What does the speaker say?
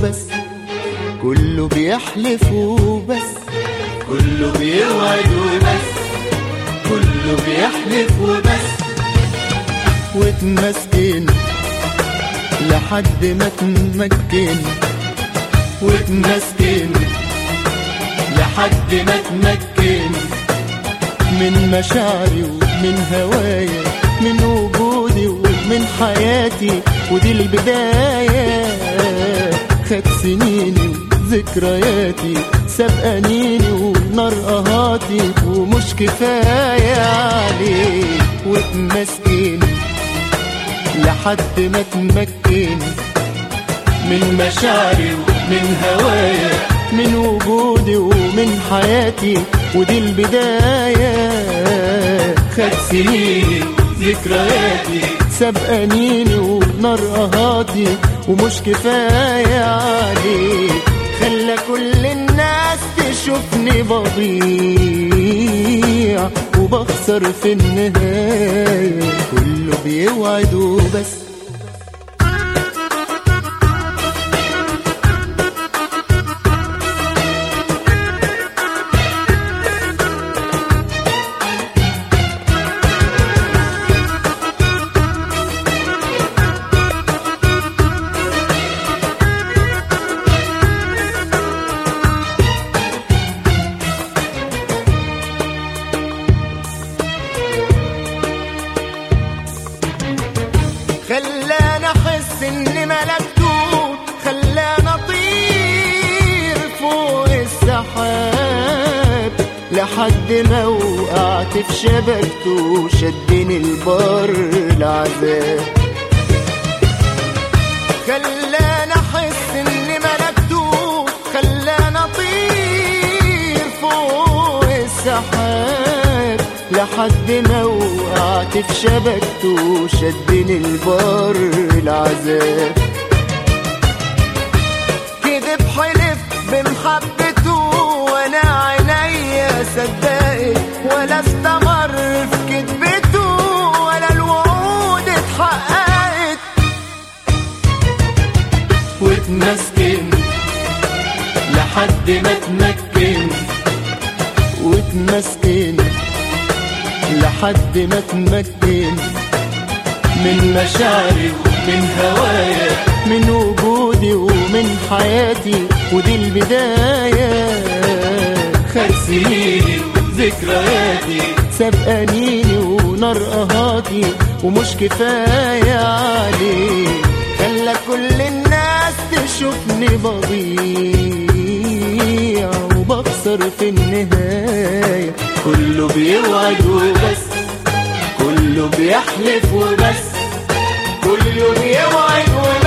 وبس كله بيحلف وبس كله بيوعد وبس كله بيحلف وبس واتمسكن لحد ما تمكن واتمسكن لحد ما تمكن من مشاعري ومن هوايا من وجودي ومن حياتي ودي البداية خد سنيني وذكرياتي سبقانيني ونار قهاتي ومش كفاية عليك واتمسكن لحد ما تمكن من مشاعري ومن هوايا من وجودي ومن حياتي ودي البداية خد سنيني ذكرياتي سبقانيني ونار قهاتي ومش كفاية عليك خلى كل الناس تشوفني بضيع وبخسر في النهاية كله بيوعد وبس خلاني احس اني ملكته خلاني اطير فوق السحاب لحد ما وقعت في شبكته شدني البر العذاب خلاني احس اني ملكته خلاني اطير فوق السحاب لحد ما وقعت في شبكته شدني البر العذاب كذب حلف بمحبته وانا عينيا صدقت ولا استمر في كذبته ولا الوعود اتحققت واتمسكن لحد ما اتمكن واتمسكن لحد ما اتمكن من مشاعري ومن هوايا من وجودي ومن حياتي ودي البداية خد سنيني ذكرياتي سبقانيني ونار قهاتي ومش كفاية عليك خلى كل الناس تشوفني بضيع وبخسر في النهاية كله بيوعد وبس كله بيحلف وبس كله بيوعد وبس